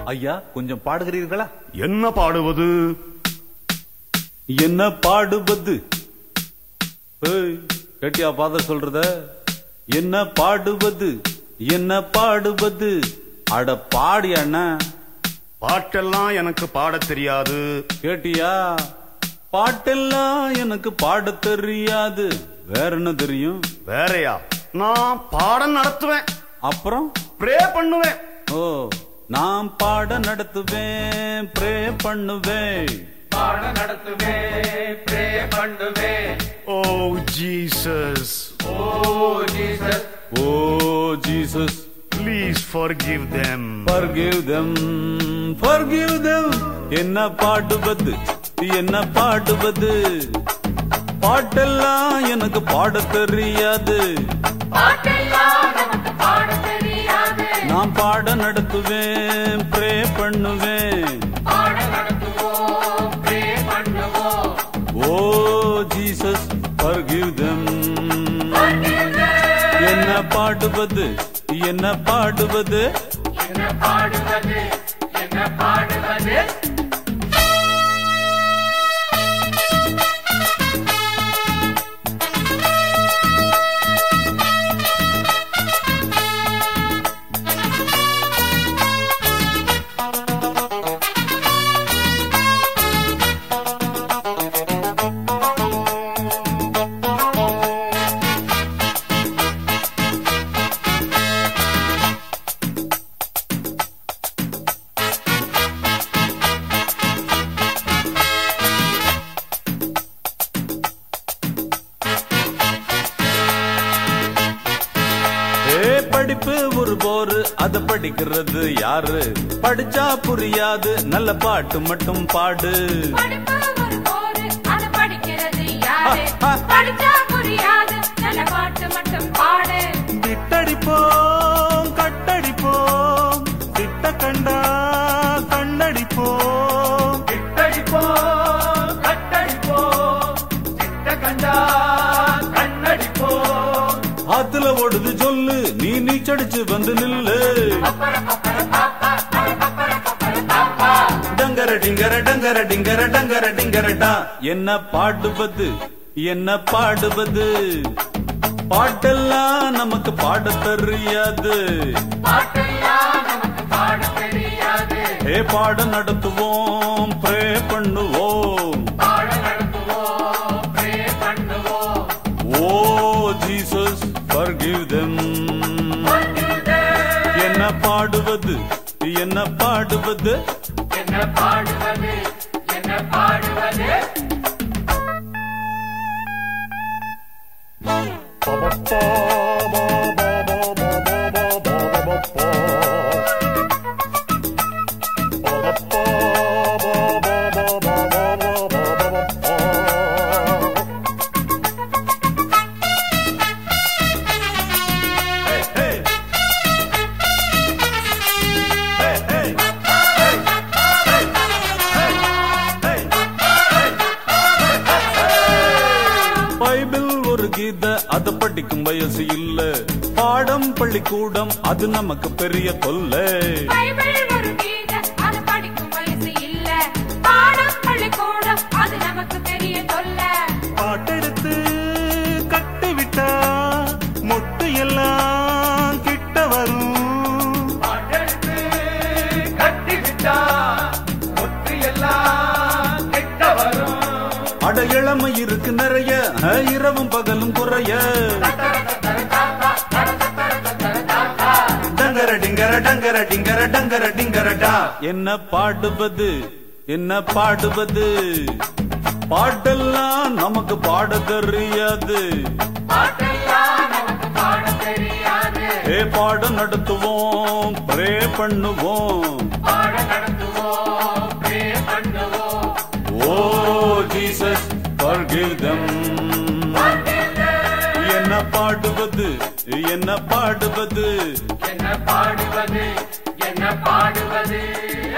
ஐயா கொஞ்சம் பாடுகிறீர்களா என்ன பாடுவது என்ன பாடுவது ஏய், கேட்டியா பாதர் சொல்றத என்ன பாடுவது என்ன பாடுவது அட பாடி அண்ணா பாட்டெல்லாம் எனக்கு பாடத் தெரியாது கேட்டியா பாட்டெல்லாம் எனக்கு பாடத் தெரியாது வேற என்ன தெரியும் வேறயா நான் பாடம் நடத்துவேன் அப்புறம் ப்ரே பண்ணுவேன் ஓ நான் பாட நடத்துவேன் ப்ரே பண்ணுவேன் பாட நடத்துவே ப்ரே பண்ணுவே oh Jesus oh Jesus oh Jesus please forgive them forgive them forgive them என்ன பாடுவது என்ன பாடுவது பாட்டெல்லாம் எனக்கு பாடத் தெரியாது பாட்டெல்லாம் நமக்கு பாட தெரியாது நான் பாட நடத்துவேன் ப்ரே பண்ணுவேன் பாட நடத்துவோம் ப்ரே பண்ணுவோம் ஓ ஜீசஸ் forgive them என்ன பாடுவது என்ன பாடுவது என்ன பாடுவது என்ன பாடுவது ஏ படிப்பு ஒரு போரு அத படிக்கிறது யாரு படிச்சா புரியாது நல்ல பாட்டு மட்டும் பாடு படிப்பு ஒரு போரு அது படிக்கிறது யாரு படிச்சா புரியாது நல்ல பாட்டு மட்டும் பாடு விட்டடிப்போம் கட்டடிப்போம் திட்ட கண்டா கண்ணடிப்போம் கிட்டடிப்போம் கட்டடிப்போம் கிட்ட கண்டா கண்ணடிப்போம் ஆத்துல ஓடுது சொல்லு நீ நீச்சடிச்சு வந்து நில்லு டங்கர டிங்கர டங்கர டிங்கர டங்கர டிங்கரடா என்ன பாடுவது என்ன பாடுவது பாட்டெல்லாம் நமக்கு பாட தெரியாது பாட்டெல்லாம் நமக்கு பாட தெரியாது ஏ பாட நடத்துவோம் ப்ரே பண்ணுவோம் பாட நடத்துவோம் ப்ரே பண்ணுவோம் ஓ ஜீசஸ் forgive them என்ன பாடுவது என்ன பாடுவது என்ன பாடுவது என்ன பாடுவது பைபிள் ஒரு கீத அத படிக்கும் வயசு இல்ல பாடம் பள்ளிக்கூடம் அது நமக்கு பெரிய தொல்லை பைபிள் ஒரு கீத அது படிக்கும் வயசு இல்ல பாடம் பள்ளிக்கூடம் அது நமக்கு பெரிய தொல்லை பாட்டெடுத்து கட்டி விட்டா மொட்டு எல்லாம் கிட்ட வரும் பாட்டெடுத்து கட்டி விட்டா ஒற்றி எல்லாம் கிட்ட வரும் அட இளமை இருக்கு நிறைய அஹ், இரவும் பகலும் குறைய டங்கர டிங்கர டங்கர டிங்கர டங்கர டிங்கரடா என்ன பாடுவது என்ன பாடுவது பாட்டெல்லாம் நமக்கு பாட தெரியாது பாட்டெல்லாம் நமக்கு பாட தெரியாது ஏ பாடம் நடத்துவோம் ப்ரே பண்ணுவோம் பாட நடத்துவோம் ப்ரே பண்ணுவோம் ஓ ஜீசஸ் forgive them என்ன பாடுவது என்ன பாடுவது என்ன பாடுவது என்ன பாடுவது